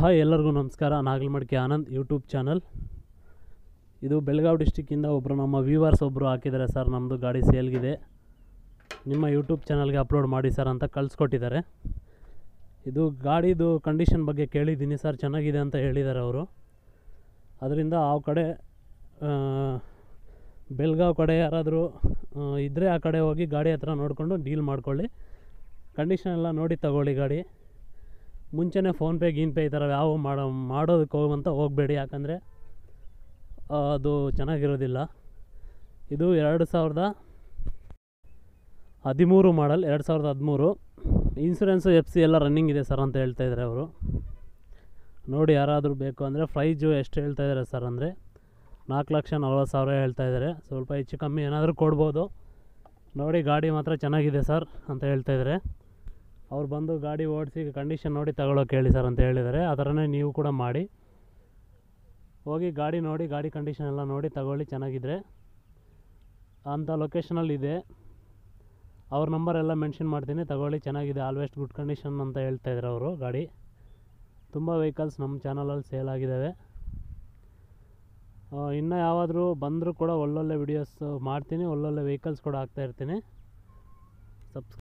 hi ಎಲ್ಲರಿಗೂ ನಮಸ್ಕಾರ ನಾಗಲಮಡಿಕೆ Anand YouTube channel ಇದು ಬೆಳಗಾವಿ ಡಿಸ್ಟಿಕ್ಕಿಂದ ಒಬ್ಬರು ನಮ್ಮ ವ್ಯೂವರ್ಸ್ ಒಬ್ಬರು ಹಾಕಿದ್ದಾರೆ ಸರ್ ನಮ್ಮದು ಗಾಡಿ ಸೇಲ್ಗಿದೆ ನಿಮ್ಮ ಯೂಟ್ಯೂಬ್ ಚಾನಲ್ಗೆ ಅಪ್ಲೋಡ್ ಮಾಡಿ ಸರ್ ಅಂತ ಕಳಿಸ್ಕೊಟ್ಟಿದ್ದಾರೆ ಇದು ಗಾಡಿದು ಕಂಡೀಷನ್ ಬಗ್ಗೆ ಕೇಳಿದ್ದೀನಿ ಸರ್ ಚೆನ್ನಾಗಿದೆ ಅಂತ ಹೇಳಿದ್ದಾರೆ ಅವರು ಅದರಿಂದ ಆ ಕಡೆ ಆ, ಬೆಳಗಾವ್ ಕಡೆ ಯಾರಾದರೂ ಇದ್ದರೆ ಆ ಕಡೆ ಹೋಗಿ ಗಾಡಿ ಹತ್ರ ನೋಡಿಕೊಂಡು ಡೀಲ್ ಮಾಡ್ಕೊಳ್ಳಿ ಕಂಡೀಷನ್ ಎಲ್ಲ ನೋಡಿ ತಗೊಳ್ಳಿ ಗಾಡಿ ಮುಂಚೆನೇ ಫೋನ್ಪೇ ಗೀನ್ಪೇ ಈ ಥರ ಯಾವ ಮಾಡೋ ಮಾಡೋದಕ್ಕೆ ಹೋಗುವಂತ ಹೋಗಬೇಡಿ ಯಾಕಂದರೆ ಅದು ಚೆನ್ನಾಗಿರೋದಿಲ್ಲ ಇದು ಎರಡು ಸಾವಿರದ ಹದಿಮೂರು ಮಾಡಲ್ ಎರಡು ಸಾವಿರದ ಹದಿಮೂರು ಇನ್ಸೂರೆನ್ಸು ಎಫ್ ಸಿ ಎಲ್ಲ ರನ್ನಿಂಗ್ ಇದೆ ಸರ್ ಅಂತ ಹೇಳ್ತಾ ಇದ್ದಾರೆ ಅವರು ನೋಡಿ ಯಾರಾದರೂ ಬೇಕು ಅಂದರೆ ಪ್ರೈಜು ಎಷ್ಟು ಹೇಳ್ತಾ ಇದ್ದಾರೆ ಸರ್ ಅಂದರೆ ನಾಲ್ಕು ಲಕ್ಷ ನಲ್ವತ್ತು ಸಾವಿರ ಹೇಳ್ತಾ ಇದ್ದಾರೆ ಸ್ವಲ್ಪ ಹೆಚ್ಚು ಕಮ್ಮಿ ಏನಾದರೂ ಕೊಡ್ಬೋದು ನೋಡಿ ಗಾಡಿ ಮಾತ್ರ ಚೆನ್ನಾಗಿದೆ ಸರ್ ಅಂತ ಹೇಳ್ತಾ ಇದ್ದಾರೆ ಅವ್ರು ಬಂದು ಗಾಡಿ ಓಡಿಸಿ ಕಂಡೀಷನ್ ನೋಡಿ ತಗೊಳ್ಳೋಕೆ ಹೇಳಿ ಸರ್ ಅಂತ ಹೇಳಿದ್ದಾರೆ ಆ ಥರನೇ ನೀವು ಕೂಡ ಮಾಡಿ ಹೋಗಿ ಗಾಡಿ ನೋಡಿ ಗಾಡಿ ಕಂಡೀಷನ್ ಎಲ್ಲ ನೋಡಿ ತಗೊಳ್ಳಿ ಚೆನ್ನಾಗಿದ್ರೆ ಅಂಥ ಲೊಕೇಶನಲ್ಲಿ ಇದೆ ಅವ್ರ ನಂಬರ್ ಎಲ್ಲ ಮೆನ್ಷನ್ ಮಾಡ್ತೀನಿ ತಗೊಳ್ಳಿ ಚೆನ್ನಾಗಿದೆ ಆಲ್ವೆಸ್ಟ್ ಗುಡ್ ಕಂಡೀಷನ್ ಅಂತ ಹೇಳ್ತಾ ಇದ್ದಾರೆ ಅವರು ಗಾಡಿ ತುಂಬ ವೆಹಿಕಲ್ಸ್ ನಮ್ಮ ಚಾನಲಲ್ಲಿ ಸೇಲ್ ಆಗಿದ್ದಾವೆ ಇನ್ನು ಯಾವಾದರೂ ಬಂದರೂ ಕೂಡ ಒಳ್ಳೊಳ್ಳೆ ವಿಡಿಯೋಸ್ ಮಾಡ್ತೀನಿ ಒಳ್ಳೊಳ್ಳೆ ವೆಹಿಕಲ್ಸ್ ಕೂಡ ಹಾಕ್ತಾ ಇರ್ತೀನಿ ಸಬ್ಸ್